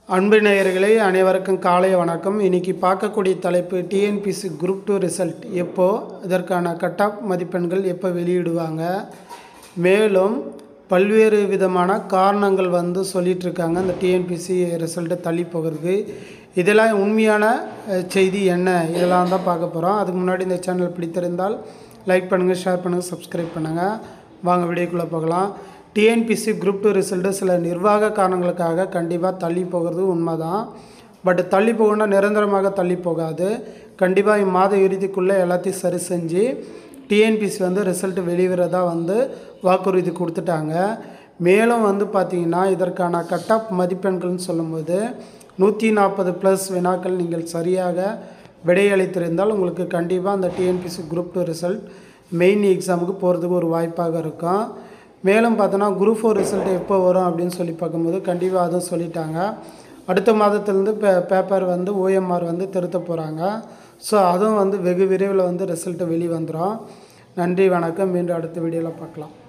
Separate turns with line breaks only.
அன்பு நேயர்களே அனைவருக்கும் காலை வணக்கம் இன்னைக்கு பார்க்கக்கூடிய தலைப்பு டிஎன்பிசி குரூப் டூ ரிசல்ட் எப்போ இதற்கான கட் ஆஃப் மதிப்பெண்கள் எப்போ வெளியிடுவாங்க மேலும் பல்வேறு விதமான காரணங்கள் வந்து சொல்லிட்டு இருக்காங்க இந்த டிஎன்பிசி ரிசல்ட்டை தள்ளி போகிறதுக்கு இதெல்லாம் உண்மையான அஹ், செய்தி என்ன இதெல்லாம் தான் பார்க்க போகிறோம் அதுக்கு முன்னாடி இந்த சேனல் பிடித்திருந்தால் லைக் பண்ணுங்கள் ஷேர் பண்ணுங்கள் சப்ஸ்கிரைப் பண்ணுங்கள் வாங்க வீடியோக்குள்ளே போகலாம் டிஎன்பிசி குரூப் டூ ரிசல்ட்டு சில நிர்வாக காரணங்களுக்காக கண்டிப்பாக தள்ளி போகிறது உண்மைதான் பட் தள்ளி போகணும்னா நிரந்தரமாக தள்ளி போகாது கண்டிப்பாக இம்மாத இறுதிக்குள்ளே எல்லாத்தையும் சரி செஞ்சு டிஎன்பிசி வந்து ரிசல்ட் வெளிவரதா வந்து வாக்குறுதி கொடுத்துட்டாங்க மேலும் வந்து பார்த்திங்கன்னா இதற்கான கட் ஆஃப் மதிப்பெண்கள்னு சொல்லும்போது நூற்றி நாற்பது ப்ளஸ் வினாக்கள் நீங்கள் சரியாக விடையளித்திருந்தால் உங்களுக்கு கண்டிப்பாக அந்த TNPSC group two result main எக்ஸாமுக்கு போகிறதுக்கு ஒரு வாய்ப்பாக இருக்கும் மேலும் பார்த்தோன்னா குரூப் ஃபோர் ரிசல்ட் எப்போ வரும் அப்படின்னு சொல்லி பார்க்கும்போது கண்டிப்பாக அதுவும் சொல்லிட்டாங்க அடுத்த மாதத்துலேருந்து பே பேப்பர் வந்து ஓஎம்ஆர் வந்து திருத்த போகிறாங்க ஸோ அதுவும் வந்து வெகு விரைவில் வந்து ரிசல்ட்டு வெளி வந்துடும் நன்றி வணக்கம் மீண்டும் அடுத்த வீடியோவில் பார்க்கலாம்